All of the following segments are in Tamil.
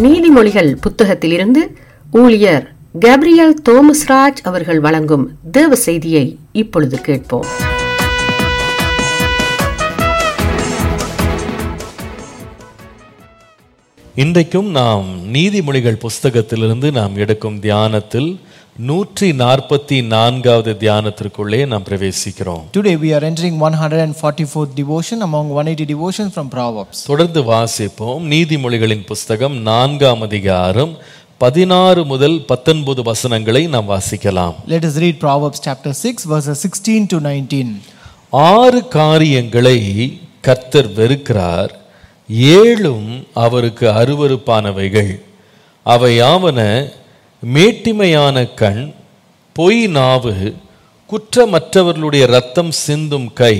நீதிமொழிகள் புத்தகத்திலிருந்து ஊழியர் கேப்ரியல் தோமஸ்ராஜ் அவர்கள் வழங்கும் தேவ செய்தியை இப்பொழுது கேட்போம் இன்றைக்கும் நாம் நீதிமொழிகள் புஸ்தகத்திலிருந்து நாம் எடுக்கும் தியானத்தில் நூற்றி நாற்பத்தி நான்காவது தியானத்திற்குள்ளே நாம் பிரவேசிக்கிறோம் Today we are entering 144th devotion among 180 devotions from Proverbs. தொடர்ந்து வாசிப்போம் நீதிமொழிகளின் புஸ்தகம் நான்காம் அதிகாரம் பதினாறு முதல் பத்தொன்பது வசனங்களை நாம் வாசிக்கலாம் Let us read Proverbs chapter 6 verses 16 to 19. ஆறு காரியங்களை கர்த்தர் வெறுக்கிறார் ஏழும் அவருக்கு அருவருப்பானவைகள் அவையாவன மேட்டிமையான கண் பொய் நாவு குற்றமற்றவர்களுடைய இரத்தம் சிந்தும் கை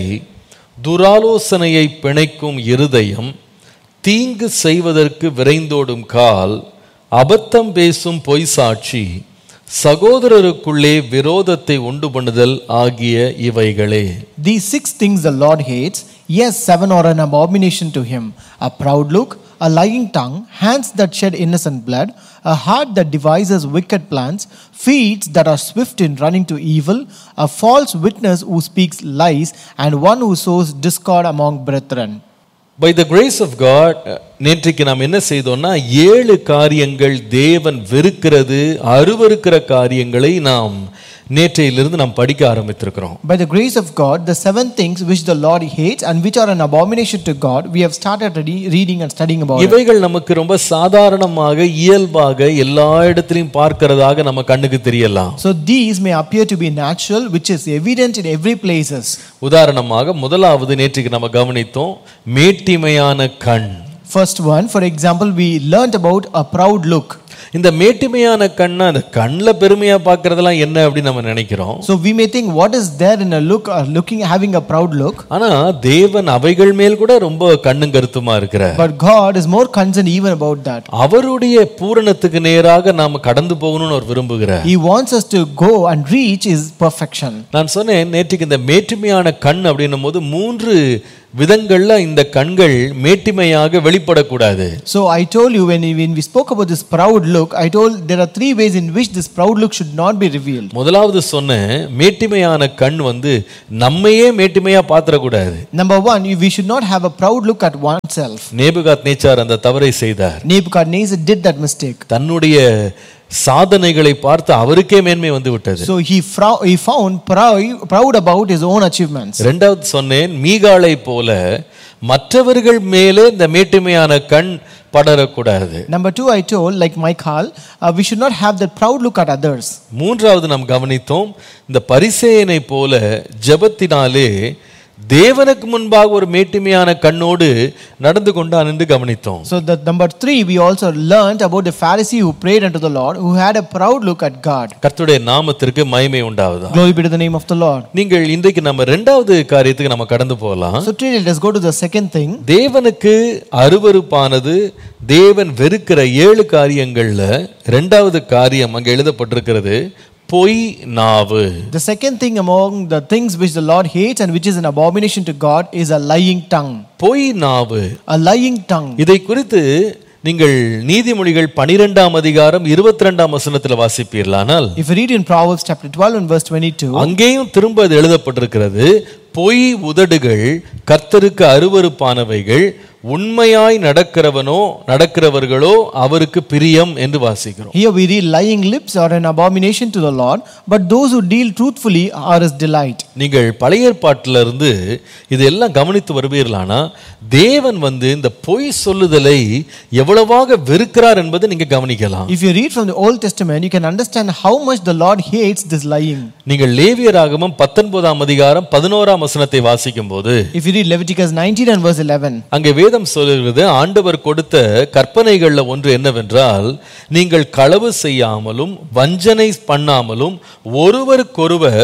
துராலோசனையை பிணைக்கும் இருதயம் தீங்கு செய்வதற்கு விரைந்தோடும் கால் அபத்தம் பேசும் பொய் சாட்சி சகோதரருக்குள்ளே விரோதத்தை உண்டு பண்ணுதல் ஆகிய இவைகளே These six things the Lord hates, yes, seven are an abomination to him a proud look, a lying tongue, hands that shed innocent blood, a heart that devises wicked plans, feet that are swift in running to evil, a false witness who speaks lies, and one who sows discord among brethren. By the grace of God நேற்றைக்கு நாம் என்ன செய்தோம்னா ஏழு காரியங்கள் தேவன் வெறுக்கிறது அருவருக்கிற காரியங்களை நாம் நேற்றையிலிருந்து நாம் படிக்க ஆரம்பித்திருக்கிறோம் By the grace of God, the seven things which the Lord hates and which are an abomination to God, we have started re- reading and studying about it. இவைகள் நமக்கு ரொம்ப சாதாரணமாக இயல்பாக எல்லா இடத்திலையும் பார்க்கிறதாக நம்ம கண்ணுக்கு தெரியலாம் So these may appear to be natural, which is evident in every places. உதாரணமாக முதலாவது நேற்றைக்கு நம்ம கவனித்தோம் மேட்டிமையான கண் First one, for example, we learnt about a proud look. இந்த மேட்டிமையான கண்ணை அந்த கண்ணில் பெருமையா பார்க்கறதெல்லாம் என்ன அப்படின்னு நம்ம நினைக்கிறோம் So we may think, what is there in a look or looking having a proud look? ஆனா தேவன் அவைகள் மேல் கூட ரொம்ப கண்ணும் கருத்துமா இருக்கிறார் But God is more concerned even about that. அவருடைய பூரணத்துக்கு நேராக நாம கடந்து போகணும்னு அவர் விரும்புகிறார் He wants us to go and reach His perfection. நான் சொன்னேன் நேற்றுக்கு இந்த மேட்டுமையான கண் அப்படின்னும் போது மூன்று விதங்கள்ல இந்த கண்கள் மேட்டிமையாக வெளிப்படக்கூடாது So I told you when, when we spoke about this proud look, I told there are three ways in which this proud look should not be revealed. முதலாவது சொன்னேன் மேட்டிமையான கண் வந்து நம்மையே மேட்டிமையா பாத்திரக்கூடாது Number one, we should not have a proud look at oneself. நேபுகாத் நேச்சார் அந்த தவறை செய்தார் Nebuchadnezzar did that mistake. தன்னுடைய சாதனைகளை பார்த்து அவருக்கே மேன்மை வந்து விட்டது So he, frou- he found proud, proud about his own achievements. ரெண்டாவது சொன்னேன் மீகாளை போல மற்றவர்கள் மேலே இந்த மேட்டுமையான கண் படரக்கூடாது Number two, I told, like Michael, uh, we should not have that proud look at others. மூன்றாவது நாம் கவனித்தோம் இந்த பரிசேயனை போல ஜெபத்தினாலே தேவனுக்கு முன்பாக ஒரு மேட்டுமையான கண்ணோடு நடந்து கொண்டான் என்று கவனித்தோம் So the number three, we also learned about the Pharisee who prayed unto the Lord, who had a proud look at God. கர்த்தருடைய நாமத்திற்கு மகிமை உண்டாவதா Glory be to the name of the Lord. நீங்கள் இன்றைக்கு நம்ம ரெண்டாவது காரியத்துக்கு நம்ம கடந்து போகலாம் So today, let us go to the second thing. தேவனுக்கு அருவருப்பானது தேவன் வெறுக்கிற ஏழு காரியங்கள்ல ரெண்டாவது காரியம் அங்க எழுதப்பட்டிருக்கிறது பொய் நாவு The second thing among the things which the Lord hates and which is an abomination to God is a lying tongue. பொய் நாவு A lying tongue. இதை குறித்து நீங்கள் நீதிமொழிகள் பனிரெண்டாம் அதிகாரம் இருபத்தி ரெண்டாம் வசனத்துல வாசிப்பீர்களானால் If you read in Proverbs chapter 12 and verse 22, அங்கேயும் திரும்ப அது எழுதப்பட்டிருக்கிறது பொய் உதடுகள் கர்த்தருக்கு அருவருப்பானவைகள் உண்மையாய் நடக்கிறவனோ நடக்கிறவர்களோ அவருக்கு பிரியம் என்று வாசிக்கிறோம் here we read lying lips are an abomination to the Lord, but those who deal truthfully are his delight. நீங்கள் பழைய ஏற்பாட்டில இருந்து இதெல்லாம் கவனித்து வருவீர்களானா தேவன் வந்து இந்த பொய் சொல்லுதலை எவ்வளவாக வெறுக்கிறார் என்பதை நீங்க கவனிக்கலாம் If you read from the Old Testament, you can understand how much the Lord hates this lying. நீங்கள் லேவியராகமம் பத்தொன்பதாம் அதிகாரம் பதினோராம் வசனத்தை வாசிக்கும் போது If you read Leviticus 19 and verse 11, அங்கே வேதம் சொல்லுகிறது ஆண்டவர் கொடுத்த கற்பனைகள்ல ஒன்று என்னவென்றால் நீங்கள் களவு செய்யாமலும் வஞ்சனை பண்ணாமலும் ஒருவருக்கொருவர்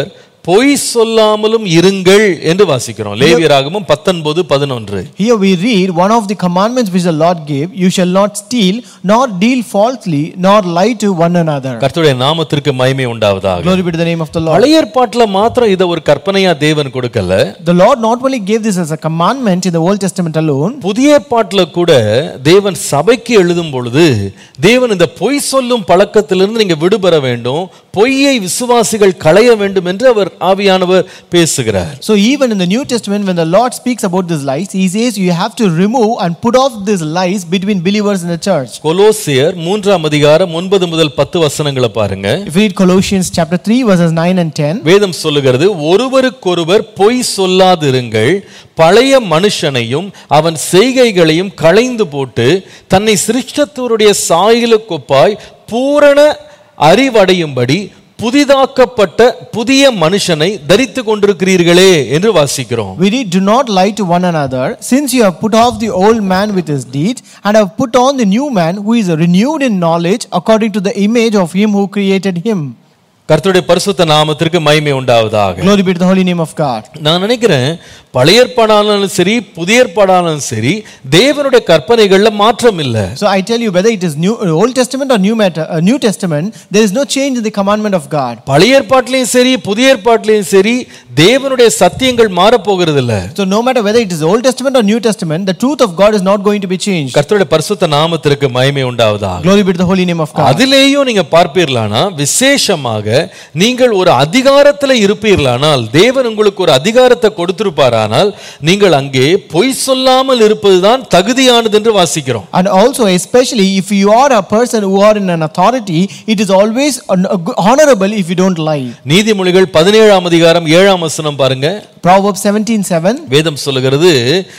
பொய் சொல்லாமலும் இருங்கள் என்று வாசிக்கிறோம் லேவியராகமும் பத்தொன்பது பதினொன்று Here we read one of the commandments which the Lord gave You shall not steal, nor deal falsely, nor lie to one another. கர்த்தருடைய நாமத்திற்கு மகிமை உண்டாவதாக Glory be to the name of the Lord. பழைய ஏற்பாட்டுல மாத்திரம் இதை ஒரு கற்பனையா தேவன் கொடுக்கல The Lord not only gave this as a commandment in the Old Testament alone, புதிய ஏற்பாட்டுல கூட தேவன் சபைக்கு எழுதும் பொழுது தேவன் இந்த பொய் சொல்லும் பழக்கத்திலிருந்து நீங்க விடுபெற வேண்டும் பொய்யை விசுவாசிகள் களைய வேண்டும் என்று அவர் ஆவியானவர் பேசுகிறார் so even in the New Testament, when the Lord speaks about these lies, He says you have to remove and put off these lies between believers in the church. கொலோசியர் மூன்றாம் அதிகாரம் ஒன்பது முதல் பத்து வசனங்களை பாருங்க If you read Colossians chapter 3, verses 9 and 10, வேதம் சொல்லுகிறது ஒருவருக்கொருவர் பொய் சொல்லாதிருங்கள் பழைய மனுஷனையும் அவன் செய்கைகளையும் களைந்து போட்டு தன்னை சிருஷ்டத்தோருடைய சாயலுக்கொப்பாய் பூரண அறிவடையும்படி புதிதாக்கப்பட்ட புதிய மனுஷனை தரித்து கொண்டிருக்கிறீர்களே என்று வாசிக்கிறோம் we read, Do not lie to one another, since you have put off the old man with his deeds, and have put on the new man who is renewed in knowledge according to the image of him who created him. கர்த்தருடைய பரிசுத்த நாமத்திற்கு மகிமை உண்டாவதாக Glory be to the holy name of God. நான் நினைக்கிறேன் பழைய ஏற்பாடானாலும் சரி புதிய ஏற்பாடானாலும் சரி தேவனுடைய கற்பனைகள்ல மாற்றம் இல்லை So I tell you, whether it is new Old Testament or New, Matter, uh, New Testament, there is no change in the commandment of God. பழைய ஏற்பாட்டிலையும் சரி புதிய ஏற்பாட்டிலையும் சரி தேவனுடைய சத்தியங்கள் மாறப்போகிறது இல்ல So no matter whether it is Old Testament or New Testament, the truth of God is not going to be changed. கர்த்தருடைய பரிசுத்த நாமத்திற்கு மகிமை உண்டாவதாக Glory be to the holy name of God. அதிலேயும் நீங்க பார்ப்பீர்களானா விசேஷமாக நீங்கள் ஒரு அதிகாரத்துல இருப்பீர்களானால் தேவன் உங்களுக்கு ஒரு அதிகாரத்தை கொடுத்திருப்பாரானால் நீங்கள் அங்கே பொய் சொல்லாமல் இருப்பதுதான் தகுதியானது என்று வாசிக்கிறோம் And also, especially if you are a person who are in an authority, it is always hon- honorable if you don't lie. நீதிமொழிகள் பதினேழாம் அதிகாரம் ஏழாம் வசனம் பாருங்க Proverbs 17 7. வேதம் சொல்லுகிறது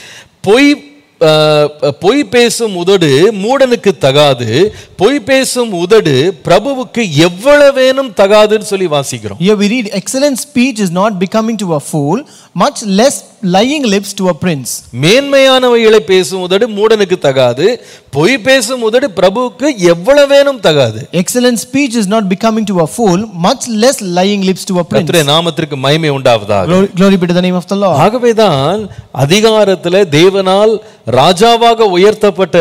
பொய் அஹ், பொய் பேசும் உதடு மூடனுக்கு தகாது பொய் பேசும் உதடு பிரபுவுக்கு எவ்வளவேனும் தகாதுன்னு சொல்லி வாசிக்கிறோம் Here we read, excellent speech is not becoming to a fool, much less lying lips to a prince. மேன்மையானவைகளை பேசும் உதடு மூடனுக்கு தகாது பொய் பேசும் உதடு பிரபுவுக்கு எவ்வளவேனும் தகாது Excellent speech is not becoming to a fool, much less lying lips to a prince. கர்த்தருடைய நாமத்திற்கு மகிமை உண்டாவதாக Glory, glory be to the name of the Lord. ஆகவேதான் அதிகாரத்துல தேவனால் ராஜாவாக உயர்த்தப்பட்ட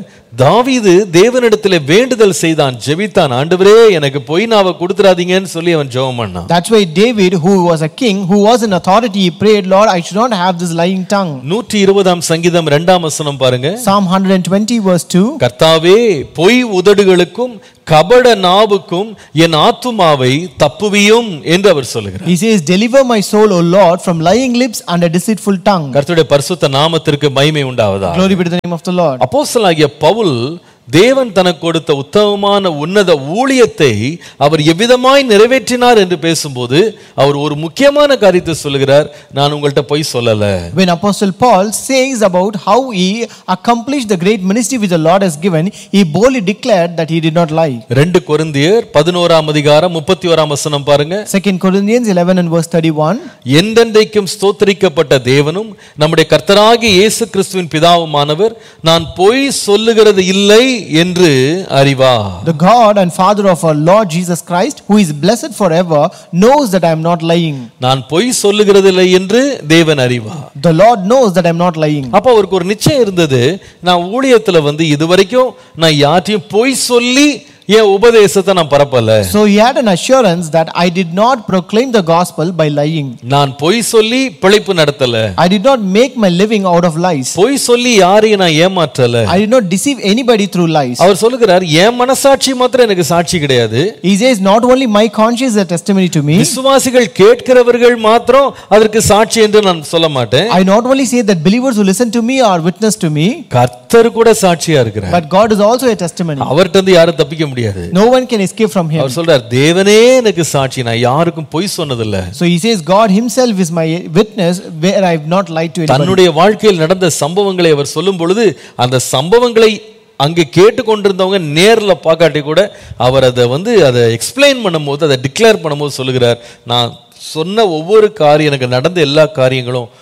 தாவீது தேவனிடத்துல வேண்டுதல் செய்தான் ஜெபித்தான் ஆண்டவரே எனக்கு பொய் நாவை கொடுத்துறாதீங்கன்னு சொல்லி அவன் ஜெபம் பண்ணான் That's why David, who was a king, who was in authority, he prayed, Lord, I should not have this lying tongue. நூற்றி இருபதாம் சங்கீதம் இரண்டாம் வசனம் பாருங்க Psalm 120, verse 2. கர்த்தாவே பொய் உதடுகளுக்கும் கபட நாவுக்கும் என் ஆத்துமாவை தப்புவியும் என்று அவர் சொல்லுகிறார் He says, Deliver my soul, O Lord, from lying lips and a deceitful tongue. கர்த்தருடைய பரிசுத்த நாமத்திற்கு மகிமை உண்டாவதா Glory be to the name of the Lord. அப்போஸ்தலனாகிய பவுல் தேவன் தனக்கு கொடுத்த உத்தமமான உன்னத ஊழியத்தை அவர் எவ்விதமாய் நிறைவேற்றினார் என்று பேசும்போது அவர் ஒரு முக்கியமான காரியத்தை சொல்லுகிறார் நான் உங்கள்கிட்ட பொய் சொல்லல When Apostle Paul says about how he accomplished the great ministry which the Lord has given, he boldly declared that he did not lie. ரெண்டு கொரிந்தியர் பதினோராம் அதிகாரம் முப்பத்தி ஓராம் வசனம் பாருங்க 2 Corinthians 11 and verse 31. எந்தெந்தைக்கும் ஸ்தோத்தரிக்கப்பட்ட தேவனும் நம்முடைய கர்த்தராகிய இயேசு கிறிஸ்துவின் பிதாவுமானவர் நான் பொய் சொல்லுகிறது இல்லை என்று அறிவா The God and Father of our Lord Jesus Christ, who is blessed forever, knows that I am not lying. நான் பொய் சொல்லுகிறது இல்லை என்று தேவன் அறிவா The Lord knows that I am not lying. அப்ப அவருக்கு ஒரு நிச்சயம் இருந்தது நான் ஊழியத்துல வந்து இதுவரைக்கும் நான் யார்ட்டையும் பொய் சொல்லி என் உபதேசத்தை நான் பரப்பல So he had an assurance that I did not proclaim the gospel by lying. நான் பொய் சொல்லி பிழைப்பு நடத்தல I did not make my living out of lies. பொய் சொல்லி யாரையும் நான் ஏமாற்றல I did not deceive anybody through lies. அவர் சொல்லுகிறார் என் மனசாட்சி மாத்திரம் எனக்கு சாட்சி கிடையாது He says, Not only my conscience is a testimony to me, விசுவாசிகள் கேட்கிறவர்கள் மாத்திரம் அதற்கு சாட்சி என்று நான் சொல்ல மாட்டேன் I not only say that believers who listen to me are witness to me, கர்த்தர் கூட சாட்சியா இருக்கிறார் but God is also a testimony. அவர்கிட்ட இருந்து யாரும் தப்பிக்க முடியாது No one can escape from him. அவர் சொல்றார் தேவனே எனக்கு சாட்சி நான் யாருக்கும் பொய் சொன்னதில்ல So he says, God himself is my witness where I have not lied to anybody. தன்னுடைய வாழ்க்கையில் நடந்த சம்பவங்களை அவர் சொல்லும் பொழுது அந்த சம்பவங்களை அங்கே கேட்டுக்கொண்டிருந்தவங்க நேர்ல பார்க்காட்டி கூட அவர் அதை வந்து அதை எக்ஸ்பிளைன் பண்ணும்போது அதை டிக்ளேர் பண்ணும்போது சொல்லுகிறார் நான் சொன்ன ஒவ்வொரு காரியம் எனக்கு நடந்த எல்லா காரியங்களும்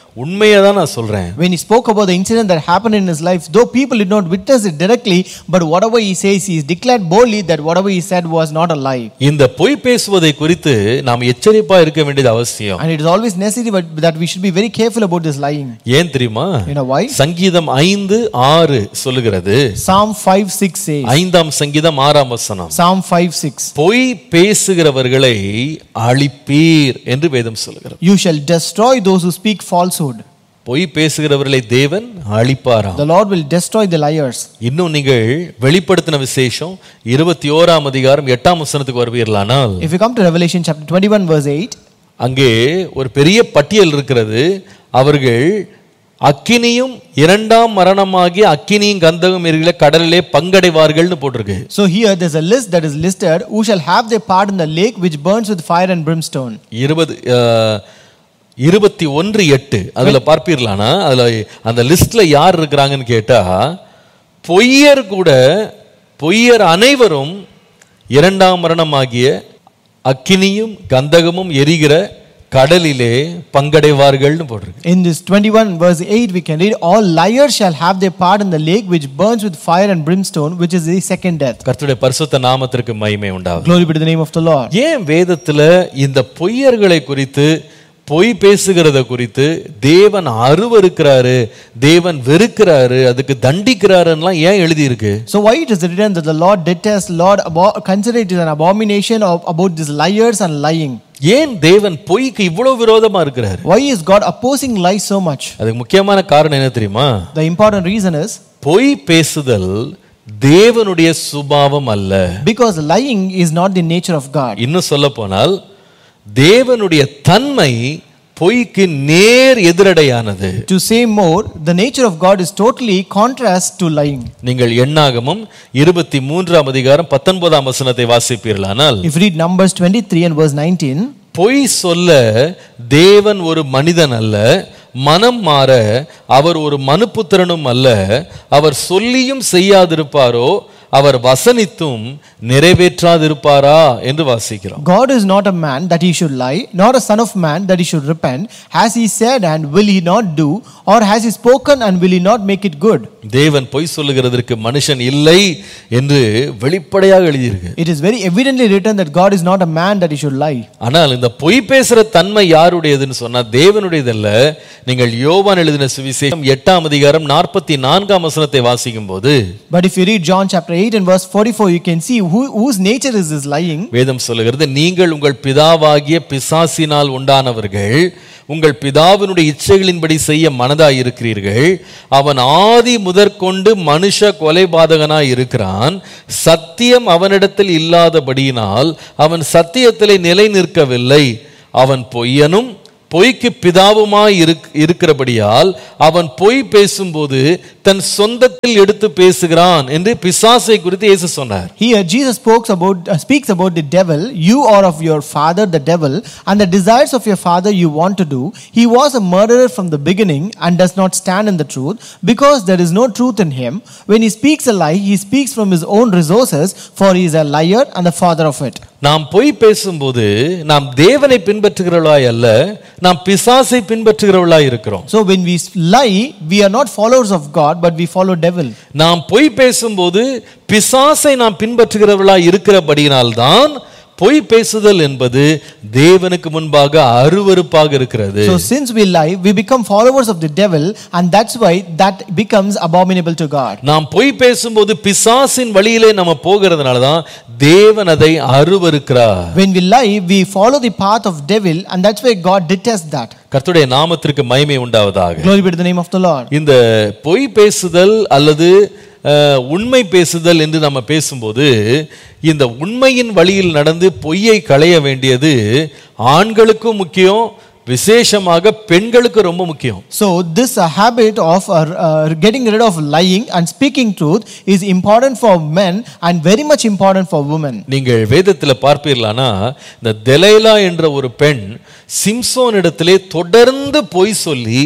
உண்மையை தான் நான் சொல்றேன் When he spoke about the incident that happened in his life, though people did not witness it directly, but whatever he says, he declared boldly that whatever he said was not a lie. இந்த பொய் பேசுவதை குறித்து நாம் எச்சரிப்பா இருக்க வேண்டியது அவசியம் And it is always necessary but that we should be very careful about this lying. ஏன் தெரியுமா You know why? சங்கீதம் ஐந்து ஆறு சொல்லுகிறது Psalm 5 6 says, ஐந்தாம் சங்கீதம் ஆறாம் வசனம் Psalm 5 6, பொய் பேசுகிறவர்களை அழிப்பீர் என்று வேதம் சொல்லுகிறது You shall destroy those who speak falsehood. பொய் பேசுகிறவர்களை தேவன் அழிப்பாராம் The Lord will destroy the liars. இன்னும் நீங்கள் வெளிப்படுத்தின விசேஷம் இருபத்தி ஓராம் அதிகாரம் எட்டாம் வசனத்துக்கு வருவீர்களானால் If you come to Revelation chapter 21, verse 8, அங்கே ஒரு பெரிய பட்டியல் இருக்கிறது அவர்கள் அக்கினியும் இரண்டாம் மரணமாகிய அக்கினியும் கந்தகம் இருக்கிற கடலிலே பங்கடைவார்கள்னு போட்டிருக்கு so here there's a list that is listed who shall have their part in the lake which burns with fire and brimstone. இருபது அஹ், இருபத்தி ஒன்று எட்டு அதுல பார்ப்பீர்களானா அதுல அந்த லிஸ்ட்ல யார் இருக்கிறாங்கன்னு கேட்டா பொய்யர் கூட பொய்யர் அனைவரும் இரண்டாம் மரணமாகிய அக்கினியும் கந்தகமும் எரிகிற கடலிலே பங்கடைவார்கள்னு போட்டிருக்கு In this 21 verse 8, we can read, All liars shall have their part in the lake which burns with fire and brimstone, which is the second death. கர்த்தருடைய பரிசுத்த நாமத்திற்கு மகிமை உண்டாகும் Glory be to the name of the Lord. ஏன் வேதத்துல இந்த பொய்யர்களை குறித்து பொய் பேசுகிறத குறித்து தேவன் அருவருக்கிறாரு தேவன் வெறுக்கிறாரு அதுக்கு தண்டிக்கிறாருலாம் ஏன் எழுதியிருக்கு So, why it is written that the Lord detests, Lord abo- consider it as an abomination of, about these liars and lying? ஏன் தேவன் பொய்க்கு இவ்வளவு விரோதமா இருக்கிறாரு Why is God opposing lies so much? அதுக்கு முக்கியமான காரணம் என்ன தெரியுமா The important reason is பொய் பேசுதல் தேவனுடைய சுபாவம் அல்ல because lying is not the nature of God. இன்னும் சொல்ல போனால் தேவனுடைய தன்மை பொய்க்கு நேர் எதிரடையானது To say more, the nature of God is totally contrast to lying. நீங்கள் எண்ணாகமும் இருபத்தி மூன்றாம் அதிகாரம் பத்தொன்பதாம் வசனத்தை வாசிப்பீர்களானால் If you read Numbers 23 and verse 19, பொய் சொல்ல தேவன் ஒரு மனிதன் அல்ல மனம் மாற அவர் ஒரு மனுப்புத்திரனும் அல்ல அவர் சொல்லியும் செய்யாதிருப்பாரோ அவர் வசனித்தும் நிறைவேற்றாதிருப்பாரா என்று வாசிக்கிறோம் God is not a man that he should lie, nor a son of man that he should repent. Has he said and will he not do? Or has he spoken and will he not make it good? தேவன் பொய் சொல்லுகிறதற்கு மனுஷன் இல்லை என்று வெளிப்படையாக எழுதியிருக்கு It is very evidently written that God is not a man that he should lie. ஆனால் இந்த பொய் பேசுற தன்மை யாருடையதுன்னு சொன்னா தேவனுடையதல்ல நீங்கள் யோவான் எழுதின சுவிசேஷம் எட்டாம் அதிகாரம் நாற்பத்தி நான்காம் வசனத்தை வாசிக்கும் போது But if you read John chapter 8 and verse 44, you can see who, whose nature is this lying. வேதம் சொல்லுகிறது நீங்கள் உங்கள் பிதாவாகிய பிசாசினால் உண்டானவர்கள் உங்கள் பிதாவினுடைய இச்சைகளின்படி செய்ய மனதாய் இருக்கிறீர்கள் அவன் ஆதி முதற்கொண்டு மனுஷ கொலைபாதகனாய் இருக்கிறான் சத்தியம் அவனிடத்தில் இல்லாதபடியினால் அவன் சத்தியத்திலே நிலை நிற்கவில்லை அவன் பொய்யனும் பொய்க்கு பிதாவுமாய் இருக் இருக்கிறபடியால் அவன் பொய் பேசும்போது தன் சொந்தத்தில் எடுத்து பேசுகிறான் என்று பிசாசை குறித்து இயேசு சொன்னார் Here, Jesus spoke about, uh, speaks about the devil. You are of your father, the devil, and the desires of your father you want to do. He was a murderer from the beginning and does not stand in the truth, because there is no truth in him. When he speaks a lie, he speaks from his own resources, for he is a liar and the father of it. நாம் பொய் பேசும்போது நாம் தேவனை பின்பற்றுகிறவர்களாய் அல்ல நாம் பிசாசை பின்பற்றுகிறவர்களாய் இருக்கிறோம் So when we lie, we are not followers of God, but we follow devil. நாம் பொய் பேசும்போது பிசாசை நாம் பின்பற்றுகிறவர்களாய் இருக்கிறபடியினால்தான் பொய் பேசுதல் என்பது தேவனுக்கு முன்பாக அருவருப்பாக இருக்கிறது So since we lie, we become followers of the devil, and that's why that becomes abominable to God. நாம் பொய் பேசும்போது பிசாசின் வழியிலே நம்ம போகிறதுனால தான் தேவன் அதை அருவருக்கிறார் When we lie, we follow the path of devil, and that's why God detests that. கர்த்தருடைய நாமத்திற்கு மகிமை உண்டாவதாக Glory be to the name of the Lord. இந்த பொய் பேசுதல் அல்லது அஹ், உண்மை பேசுதல் என்று நம்ம பேசும்போது இந்த உண்மையின் வழியில் நடந்து பொய்யை களைய வேண்டியது ஆண்களுக்கும் முக்கியம் விசேஷமாக பெண்களுக்கு ரொம்ப முக்கியம் So this uh, habit of uh, uh, getting rid of lying and speaking truth is important for men and very much important for women. நீங்கள் வேதத்தில் பார்ப்பீர்களானா இந்த தெலைலா என்ற ஒரு பெண் சிம்சோன் இடத்திலே தொடர்ந்து பொய் சொல்லி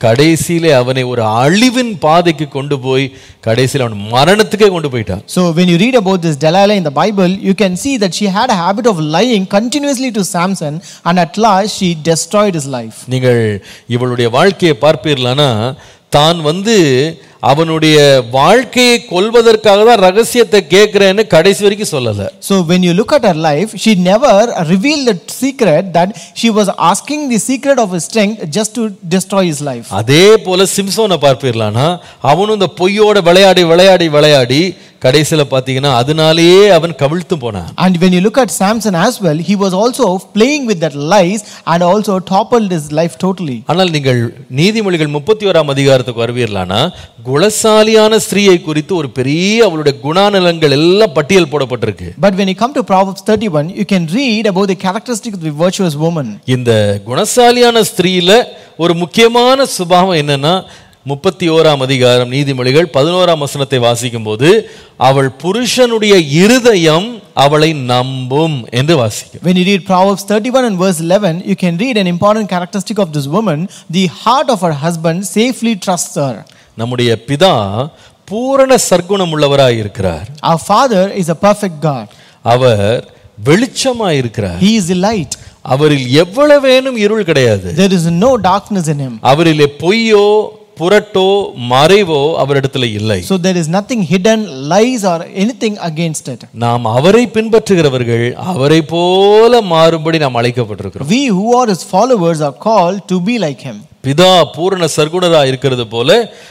கடைசியிலே அவனை ஒரு அழிவின் பாதைக்கு கொண்டு போய் கடைசியில் அவன் மரணத்துக்கே கொண்டு போயிட்டான் So when you read about this Delilah in the Bible, you can see that she had a habit of lying continuously to Samson, and at last she destroyed his life. நீங்கள் இவளுடைய வாழ்க்கையை பார்ப்பீர்களானா தான் வந்து அவனுடைய வாழ்க்கையை கொல்வதற்காக தான் ரகசியத்தை கேட்கிறேன்னு கடைசி வரைக்கும் சொல்லல So when you look at her life, she never revealed the secret that she was asking the secret of his strength just to destroy his life. அதே போல சிம்சோனை பார்ப்பீர்களானா அவனும் இந்த பொய்யோட விளையாடி விளையாடி விளையாடி கடைசியில பார்த்தீங்கன்னா அதனாலேயே அவன் கவிழ்த்து போனான் And when you look at Samson as well, he was also playing with that lies and also toppled his life totally. ஆனால் நீங்கள் நீதிமொழிகள் முப்பத்தி ஓராம் அதிகாரத்துக்கு வருவீர்களானா குணசாலியான ஸ்திரீயை குறித்து ஒரு பெரிய அவளுடைய குணாநலங்கள் எல்லாம் பட்டியல் போடப்பட்டிருக்கு But when you come to Proverbs 31, you can read about the characteristics of the virtuous woman. இந்த குணசாலியான ஸ்திரீல ஒரு முக்கியமான சுபாவம் என்னன்னா முப்பத்தி ஓராம் அதிகாரம் நீதிமொழிகள் பதினோராம் வசனத்தை வாசிக்கும் போது அவள் புருஷனுடைய இருதயம் அவளை நம்பும் என்று வாசிக்கும் When you read Proverbs 31 and verse 11, you can read an important characteristic of this woman. The heart of her husband safely trusts her. நம்முடைய பிதா பூரண சர்க்குணம் உள்ளவராய் இருக்கிறார் Our Father is a perfect God. அவர் வெளிச்சமாய் இருக்கிறார் He is the light. அவரில் எவ்வளவேனும் இருள் கிடையாது There is no darkness in him. அவரிலே பொய்யோ புரட்டோ மறைவோ அவரிடத்துல இல்லை So there is nothing hidden, lies, or anything against it. நாம் அவரை பின்பற்றுகிறவர்கள் அவரை போல மாறும்படி நாம் அழைக்கப்பட்டிருக்கிறோம் We who are his followers are called to be like him. பிதா பூரண சர்க்குணரா இருக்கிறது போல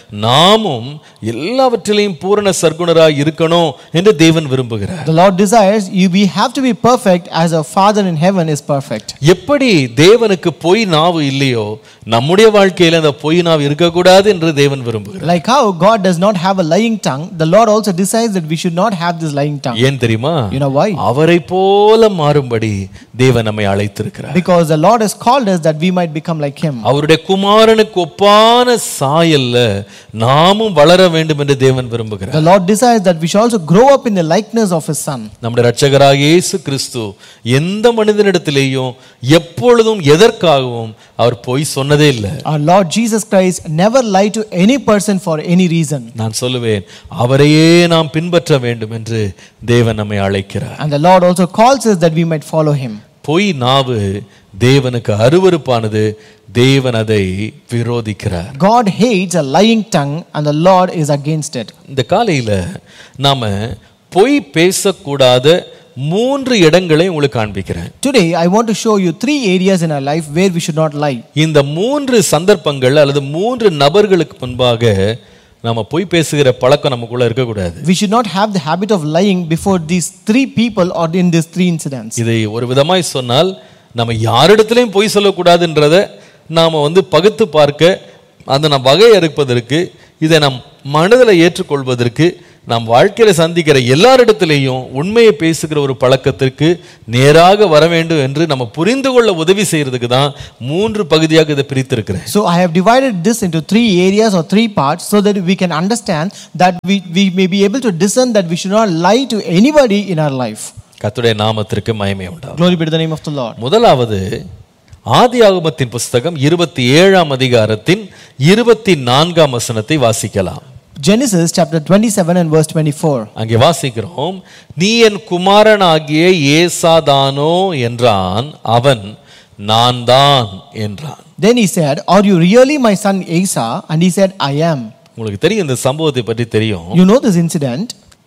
நாமும் எல்லாவற்றிலையும் பூரண சர்க்குணரா இருக்கணும் என்று தேவன் விரும்புகிறார் The Lord desires you we have to be perfect as our Father in heaven is perfect. எப்படி தேவனுக்கு பொய் நாவு இல்லையோ நம்முடைய வாழ்க்கையில அந்த பொய் நாவு இருக்கக்கூடாது என்று தேவன் விரும்புகிறார் Like how God does not have a lying tongue, the Lord also decides that we should not have this lying tongue. ஏன் தெரியுமா You know why? அவரை போல மாறும்படி தேவன் நம்மை அழைத்திருக்கிறார் Because the Lord has called us that we might become like him. அவருடைய குமாரனுக்கு ஒப்பான சாயல்ல நாமும் வளர வேண்டும் என்று தேவன் விரும்புகிறார் The Lord desires that we should also grow up in the likeness of his Son. நம்முடைய ரட்சகராகிய இயேசு கிறிஸ்து எந்த மனிதனிடத்திலேயும் எப்பொழுதும் எதற்காகவும் அவர் பொய் சொன்னதே இல்லை Our Lord Jesus Christ never lied to any person for any reason. நான் சொல்லுவேன் அவரையே நாம் பின்பற்ற வேண்டும் என்று தேவன் நம்மை அழைக்கிறார் And the Lord also calls us that we might follow him. பொய் நாவு தேவனுக்கு அருவருப்பானது தேவன் அதை விரோதிக்கிறார் God hates a lying tongue and the Lord is against it. இந்த காலையில நாம பொய் பேசக்கூடாத மூன்று இடங்களை உங்களுக்கு காண்பிக்கிறேன் Today, I want to show you three areas in our life where we should not lie. இந்த மூன்று சந்தர்ப்பங்கள் அல்லது மூன்று நபர்களுக்கு முன்பாக நம்ம பொய் பேசுகிற பழக்கம் நமக்குள்ள இருக்கக்கூடாது We should not have the habit of lying before these three people or in these three incidents. இதை ஒரு விதமாய் சொன்னால் நம்ம யாரிடத்திலையும் பொய் சொல்லக்கூடாதுன்றத நாம் வந்து பகுத்து பார்க்க அதை நாம் வகையறுப்பதற்கு இதை நாம் மனதில் ஏற்றுக்கொள்வதற்கு நாம் வாழ்க்கையில் சந்திக்கிற எல்லாரிடத்திலையும் உண்மையை பேசுகிற ஒரு பழக்கத்திற்கு நேராக வர வேண்டும் என்று நம்ம புரிந்து கொள்ள உதவி செய்யறதுக்கு தான் மூன்று பகுதியாக இதை பிரித்திருக்கிறேன் So, I have divided this into three areas or three parts so that we can understand that we, we may be able to discern that we should not lie to anybody in our life. கர்த்தருடைய நாமத்திற்கு மயமே உண்டாகும் Glory be to the name of the Lord. முதலாவது ஆதியாகமத்தின் புஸ்தகம் இருபத்தி ஏழாம் அதிகாரத்தின் இருபத்தி நான்காம் வசனத்தை வாசிக்கலாம் Genesis chapter 27 and verse 24. அங்கே வாசிக்கிறோம் நீ என் குமாரனாகிய ஏசாதானோ என்றான் அவன் நான் தான் என்றான் Then he said, Are you really my son Asa? And he said, I am. உங்களுக்கு தெரியும் இந்த சம்பவத்தை பற்றி தெரியும் You know this incident.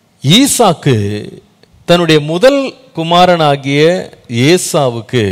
ஈசாக்கு தன்னுடைய முதல் குமாரனாகிய ஏசாவுக்கு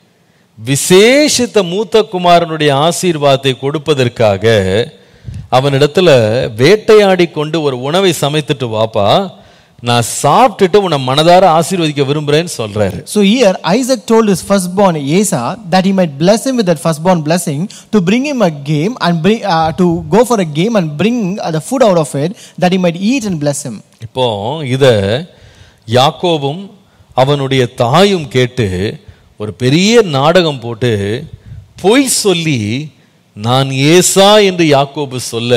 விசேஷித்த மூத்த குமாரனுடைய ஆசீர்வாதத்தை கொடுப்பதற்காக அவனிடத்துல வேட்டையாடி கொண்டு ஒரு உணவை சமைத்துட்டு வாப்பா நான் சாப்பிட்டுட்டு உன்னை மனதார ஆசீர்வதிக்க விரும்புறேன்னு சொல்றாரு So here Isaac told his firstborn Asa that he might bless him with that firstborn blessing to bring him a game and bring uh, to go for a game and bring uh, the food out of it that he might eat and bless him. இப்போ இத யாக்கோபும் அவனுடைய தாயும் கேட்டு ஒரு பெரிய நாடகம் போட்டு பொய் சொல்லி நான் ஏசா என்று யாக்கோபு சொல்ல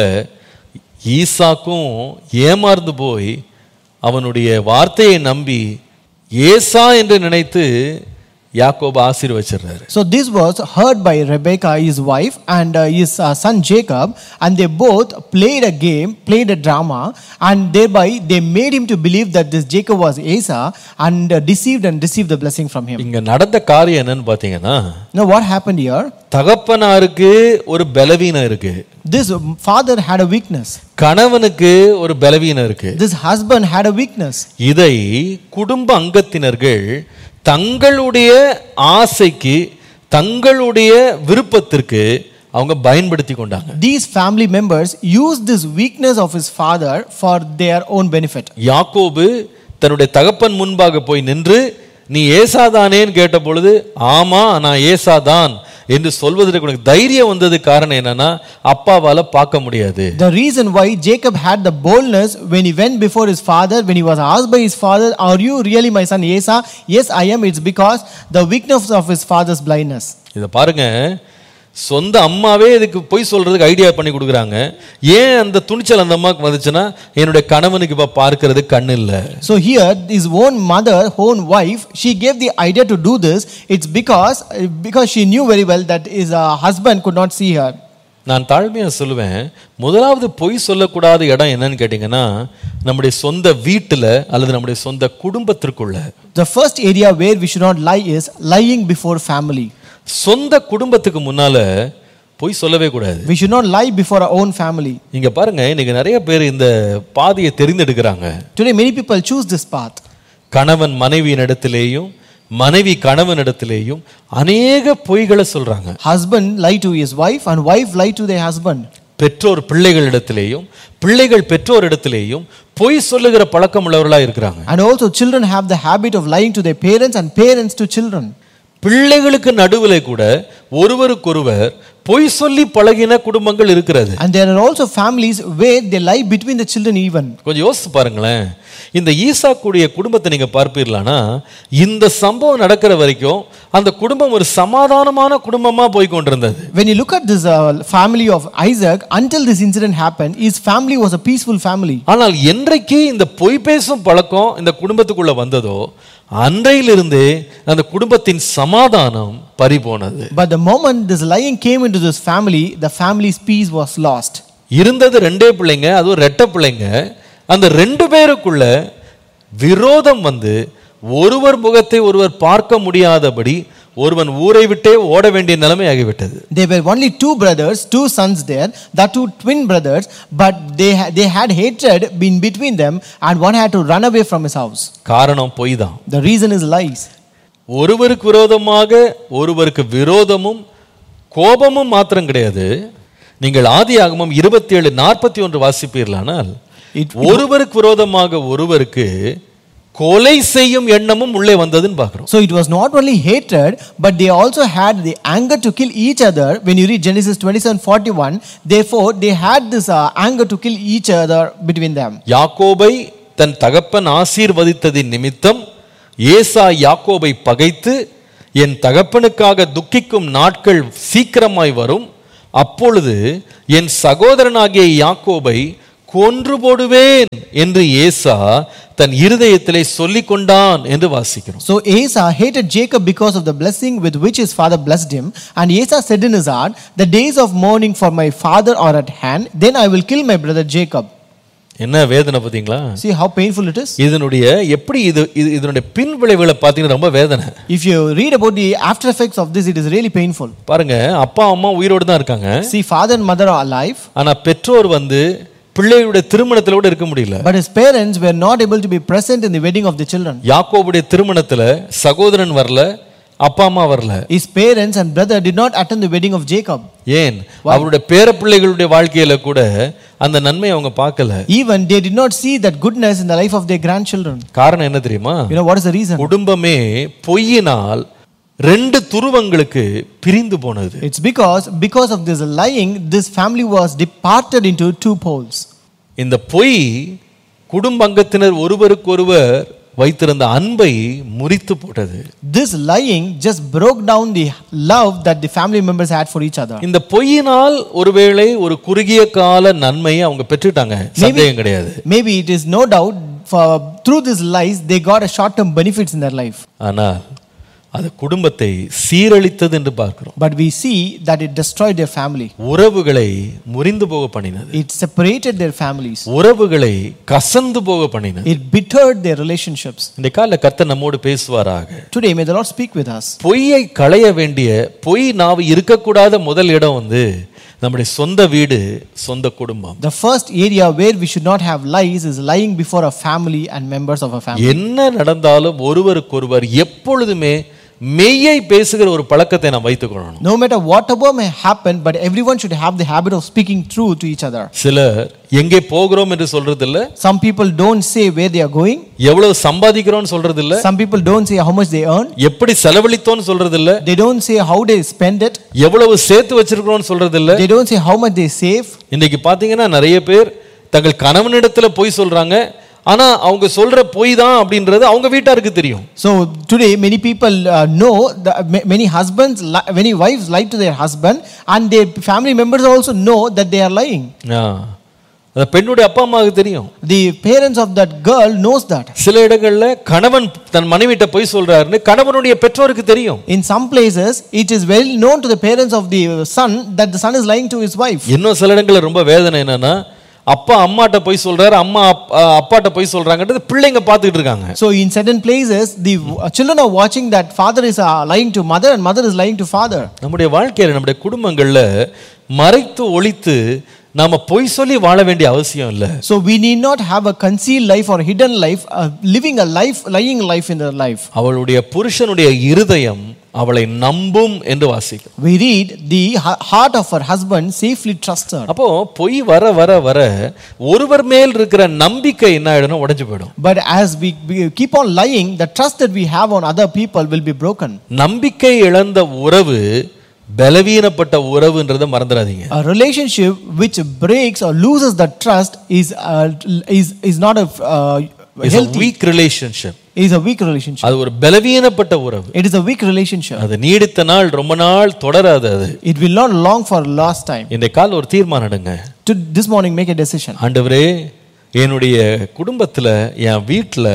ஈசாக்கும் ஏமாந்து போய் அவனுடைய வார்த்தையை நம்பி ஏசா என்று நினைத்து யாக்கோபு ஆசீர்வச்சிடுறாரு So this was heard by Rebekah, his wife, and uh, his uh, son Jacob, and they both played a game, played a drama, and thereby they made him to believe that this Jacob was Asa, and uh, deceived and received the blessing from him. இங்க நடந்த காரியம் என்னன்னு பாத்தீங்கன்னா Now what happened here? தகப்பனாருக்கு ஒரு பலவீனம் இருக்கு This father had a weakness. கணவனுக்கு ஒரு பலவீனம் இருக்கு This husband had a weakness. இதை குடும்ப அங்கத்தினர்கள் தங்களுடைய ஆசைக்கு தங்களுடைய விருப்பத்திற்கு அவங்க பயன்படுத்தி கொண்டாங்க These family members used this weakness of his father for their own benefit. யாக்கோபு தன்னுடைய தகப்பன் முன்பாக போய் நின்று நீ ஏசாதானேன்னு கேட்ட பொழுது ஆமா நான் ஏசாதான் என்று சொல்வதற்கு உனக்கு தைரியம் வந்தது காரணம் என்னன்னா அப்பாவால பார்க்க முடியாது The reason why Jacob had the boldness when he went before his father, when he was asked by his father, Are you really my son Asa? Yes, I am. It's because the weakness of his father's blindness. இதை பாருங்க சொந்த அம்மாவே இதுக்கு பொய் சொல்றதுக்கு ஐடியா பண்ணி கொடுக்குறாங்க ஏன் அந்த துணிச்சல் அந்த அம்மாவுக்கு வந்துச்சுன்னா என்னுடைய கணவனுக்கு இப்ப பார்க்கிறது கண்ணு இல்லை So here, his own mother, own wife, she gave the idea to do this. It's because because she knew very well that his uh, husband could not see her. நான் தாழ்மையாக சொல்லுவேன் முதலாவது பொய் சொல்லக்கூடாத இடம் என்னன்னு கேட்டிங்கன்னா நம்முடைய சொந்த வீட்டில் அல்லது நம்முடைய சொந்த குடும்பத்திற்குள்ள The first area where we should not lie is lying before family. சொந்த குடும்பத்துக்கு முன்னால பொய் சொல்லவே கூடாது We should not lie before our own family. இங்க பாருங்க இன்னைக்கு நிறைய பேர் இந்த பாதையை தெரிந்தெடுக்கிறாங்க Today, many people choose this path. கணவன் மனைவியின் இடத்திலேயும் மனைவி கணவன் இடத்திலேயும் அநேக பொய்களை சொல்றாங்க Husband lie to his wife, and wife lie to their husband. பெற்றோர் பிள்ளைகளிடத்திலேயும் பிள்ளைகள் பெற்றோர் இடத்திலேயும் பொய் சொல்லுகிற பழக்கம் உள்ளவர்களா இருக்கிறாங்க And also, children have the habit of lying to their parents and parents to children. பிள்ளைகளுக்கு நடுவில் கூட ஒருவருக்கொருவர் பொய் சொல்லி பழகின குடும்பங்கள் இருக்கிறது And there are also families where they lie between the children, even. கொஞ்சம் யோசித்து பாருங்களேன் இந்த ஈசாக்குடைய குடும்பத்தை நீங்க பார்ப்பீர்களானா இந்த சம்பவம் நடக்கிற வரைக்கும் அந்த குடும்பம் ஒரு சமாதானமான குடும்பமா போய் கொண்டிருந்தது When you look at this uh, family of Isaac, until this incident happened, his family was a peaceful family. ஆனால் என்றைக்கு இந்த பொய் பேசும் பழக்கம் இந்த குடும்பத்துக்குள்ள வந்ததோ அன்றையிலிருந்தே அந்த குடும்பத்தின் சமாதானம் பறிபோனது But the moment this lying came into this family, the family's peace was lost. இருந்தது ரெண்டே பிள்ளைங்க அதுவும் ரெட்டை பிள்ளைங்க அந்த ரெண்டு பேருக்குள்ள விரோதம் வந்து ஒருவர் முகத்தை ஒருவர் பார்க்க முடியாதபடி ஒருவன் ஊரை விட்டே ஓட வேண்டிய நிலைமை ஆகிவிட்டது There were only two brothers, two sons there, that two twin brothers, but they, ha- they had hatred in between them, and one had to run away from his house. காரணம் பொய் தான் The reason is lies. ஒருவருக்கு விரோதமாக ஒருவருக்கு விரோதமும் கோபமும் மாத்திரம் கிடையாது நீங்கள் ஆதியாகமம் இருபத்தி ஏழு நாற்பத்தி ஒன்று வாசிப்பீர்களானால் It- ஒருவருக்கு விரோதமாக ஒருவருக்கு கொலை செய்யும் எண்ணமும் உள்ளே வந்ததுன்னு பார்க்கிறோம் So it was not only hatred, but they also had the anger to kill each other. When you read Genesis 27 41, therefore they had this uh, anger to kill each other between them. யாக்கோபை தன் தகப்பன் ஆசீர்வதித்ததின் நிமித்தம் ஏசா யாக்கோபை பகைத்து என் தகப்பனுக்காக துக்கிக்கும் நாட்கள் சீக்கிரமாய் வரும் அப்பொழுது என் சகோதரனாகிய யாக்கோபை கொன்று போடுவேன் என்று ஏசா தன் இருதயத்திலே சொல்லிக் கொண்டான் என்று வாசிக்கிறோம் So Asa hated Jacob because of the blessing with which his father blessed him. And Asa said in his heart, The days of mourning for my father are at hand, then I will kill my brother Jacob. என்ன வேதனை பார்த்தீங்களா See how painful it is? இதனுடைய எப்படி இது இது- இதனுடைய பின் விளைவுகளை பார்த்தீங்கன்னா ரொம்ப வேதனை If you read about the after effects of this, it is really painful. பாருங்க அப்பா அம்மா உயிரோடு தான் இருக்காங்க See, father and mother are alive, ஆனா பெற்றோர் வந்து பிள்ளைகளுடைய திருமணத்துல கூட இருக்க முடியல but his parents were not able to be present in the wedding of the children. யாக்கோபுடைய திருமணத்துல சகோதரன் வரல அப்பா அம்மா வரல His parents and brother did not attend the wedding of Jacob. ஏன் அவருடைய பேர பிள்ளைகளுடைய வாழ்க்கையில கூட அந்த நன்மை அவங்க பார்க்கல Even they did not see that goodness in the life of their grandchildren. காரணம் என்ன தெரியுமா You know what is the reason? குடும்பமே பொய்யினால் ரெண்டு துருவங்களுக்கு பிரிந்து போனது It's because because of this lying, this family was departed into two poles. இந்த பொய் குடும்ப அங்கத்தினர் ஒருவருக்கொருவர் வைத்திருந்த அன்பை முறித்து போட்டது This lying just broke down the love that the family members had for each other. இந்த பொய்யினால் ஒருவேளை ஒரு குறுகிய கால நன்மையை அவங்க பெற்றுட்டாங்க சந்தேகம் கிடையாது Maybe it is no doubt for through these lies they got a short-term benefits in their life. ஆனால் அது குடும்பத்தை சீரழித்தது என்று பார்க்கிறோம் But we see that it destroyed their family. உறவுகளை முறிந்து போக பண்ணினது It separated their families. உறவுகளை கசந்து போக பண்ணினது It bittered their relationships. இந்த கால கர்த்தர் நம்மோடு பேசுவாராக Today, may the Lord speak with us. பொய்யை களைய வேண்டிய பொய் நாவு இருக்கக்கூடாத முதல் இடம் வந்து நம்முடைய சொந்த வீடு சொந்த குடும்பம் The first area where we should not have lies is lying before a family and members of a family. என்ன நடந்தாலும் ஒருவருக்கொருவர் எப்பொழுதுமே மெய்யை பேசுகிற ஒரு பழக்கத்தை நாம் வைத்துக்கொள்ளணும் No matter whatever may happen, but everyone should have the habit of speaking truth to each other. சிலர் எங்கே போகிறோம் என்று சொல்றது இல்ல Some people don't say where they are going. எவ்வளவு சம்பாதிக்கிறோம்னு சொல்றது இல்ல Some people don't say how much they earn. எப்படி செலவழித்தோம்னு சொல்றது இல்ல They don't say how they spend it. எவ்வளவு சேர்த்து வச்சிருக்கிறோம்னு சொல்றது இல்ல They don't say how much they save. இன்னைக்கு பாத்தீங்கன்னா நிறைய பேர் தங்கள் கணவனிடத்துல பொய் சொல்றாங்க ஆனா அவங்க சொல்ற பொய் தான் அப்படின்றது அவங்க வீட்டாருக்கு தெரியும் So today, many people uh, know that ma- many husbands, li- many wives lie to their husband, and their family members also know that they are lying. ஆ. அந்த பெண்ணுடைய அப்பா அம்மாவுக்கு தெரியும் The parents of that girl knows that. சில இடங்கள்ல கணவன் தன் மனைவிட்ட பொய் சொல்றாருன்னு கணவனுடைய பெற்றோருக்கு தெரியும் In some places, it is well known to the parents of the son that the son is lying to his wife. இன்னும் சில இடங்கள்ல ரொம்ப வேதனை என்னன்னா அப்பா அம்மாட்ட பொய் சொல்றாரு அம்மா அப்- அ, அப்பாட்ட பொய் சொல்றாங்கன்றது பிள்ளைங்க பார்த்துக்கிட்டு இருக்காங்க So in certain places, the uh, children are watching that father is uh, lying to mother and mother is lying to father. நம்முடைய வாழ்க்கையில நம்முடைய குடும்பங்கள்ல மறைத்து ஒளித்து நாம பொய் சொல்லி வாழ வேண்டிய அவசியம் இல்லை So we need not have a concealed life or hidden life, uh, living a life, lying life in their life. அவளுடைய புருஷனுடைய இருதயம் அவளை நம்பும் என்று வாசிக்கும் We read the ha- heart of her husband safely trusts her. அப்போ பொய் வர வர வர ஒருவர் மேல் இருக்கிற நம்பிக்கை என்ன ஆயிடும் உடைஞ்சு போயிடும் But as we, we keep on lying, the trust that we have on other people will be broken. நம்பிக்கை இழந்த உறவு பலவீனப்பட்ட உறவுன்றதை மறந்துடாதீங்க A relationship which breaks or loses the trust is uh, is is not a uh, it's healthy. Weak relationship Is a weak relationship. அது ஒரு பலவீனப்பட்ட உறவு It is a weak relationship. அது நீடித்த நாள் ரொம்ப நாள் தொடராது அது It will not long for last time. இந்த கால் ஒரு தீர்மானம் எடுங்க To this morning, make a decision. ஆண்டவரே என்னுடைய குடும்பத்துல என் வீட்டுல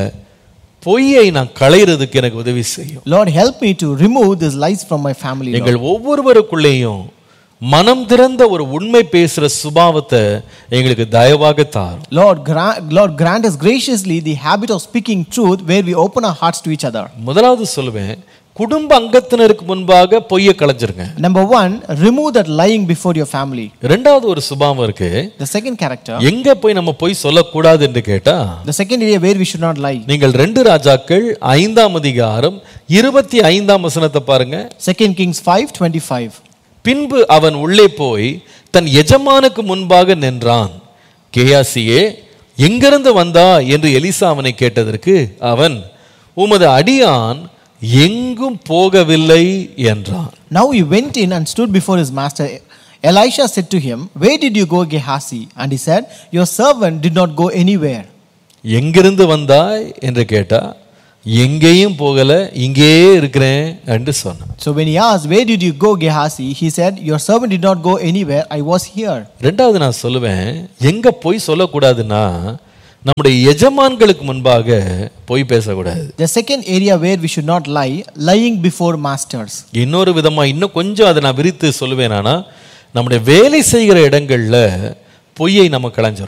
பொய்யை நான் களையிறதுக்கு எனக்கு உதவி செய்யும் Lord, help me to remove these lies from my family. Lord. எங்கள் ஒவ்வொருவருக்குள்ளேயும் மனம் திறந்த ஒரு உண்மை பேசுற சுபாவத்தை எங்களுக்கு தயவாக தாரும் Lord, grant, Lord, grant us graciously the habit of speaking truth where we open our hearts to each other. முதலாவது சொல்லுவேன் குடும்ப அங்கத்தினருக்கு முன்பாக பொய்யை களைஞ்சிருங்க Number one, remove that lying before your family. ரெண்டாவது ஒரு சுபாவம் இருக்கு The second character, எங்க போய் நம்ம பொய் சொல்லக்கூடாது என்று கேட்டா the second area where we should not lie. நீங்கள் ரெண்டு ராஜாக்கள் ஐந்தாம் அதிகாரம் இருபத்தி ஐந்தாம் வசனத்தை பாருங்க Second Kings 5 25. பின்பு அவன் உள்ளே போய் தன் எஜமானுக்கு முன்பாக நின்றான் கேயாசியே எங்கிருந்து வந்தா என்று எலிசா அவனை கேட்டதற்கு அவன் உமது அடியான் எங்கும் போகவில்லை என்றான் Now he went in and stood before his master. Elisha said to him, Where did you go, Gehazi? And he said, Your servant did not go anywhere. எங்கிருந்து வந்தாய் என்று கேட்டா எங்கேயும் போகல இங்கேயே இருக்கிறேன் என்று சொன்னான் So when he asked, Where did you go, Gehazi? He said, Your servant did not go anywhere. I was here. ரெண்டாவது நான் சொல்லுவேன் எங்க போய் சொல்லக்கூடாதுன்னா நம்முடைய எஜமான்களுக்கு முன்பாக பொய் பேசக்கூடாது The second area where we should not lie, lying before masters. இன்னொரு விதமா இன்னும் கொஞ்சம் அதை நான் விரித்து சொல்லுவேன் ஆனா நம்முடைய வேலை செய்கிற இடங்கள்ல பொய்யை நம்ம களைஞ்சிரும்